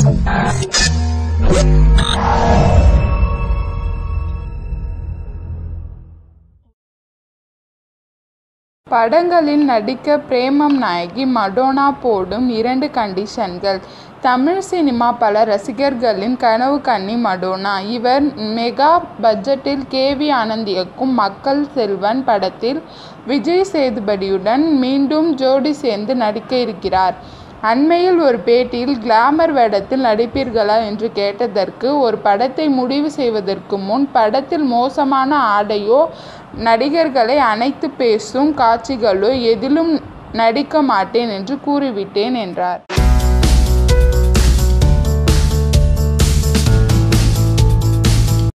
படங்களில் நடிக்க பிரேமம் நாயகி மடோனா போடும் இரண்டு கண்டிஷன்கள் தமிழ் சினிமா பல ரசிகர்களின் கனவு கன்னி மடோனா இவர் மெகா பட்ஜெட்டில் கே வி ஆனந்த் இயக்கும் மக்கள் செல்வன் படத்தில் விஜய் சேதுபதியுடன் மீண்டும் ஜோடி சேர்ந்து நடிக்க இருக்கிறார் அண்மையில் ஒரு பேட்டியில் கிளாமர் வேடத்தில் நடிப்பீர்களா என்று கேட்டதற்கு ஒரு படத்தை முடிவு செய்வதற்கு முன் படத்தில் மோசமான ஆடையோ நடிகர்களை அணைத்து பேசும் காட்சிகளோ எதிலும் நடிக்க மாட்டேன் என்று கூறிவிட்டேன் என்றார்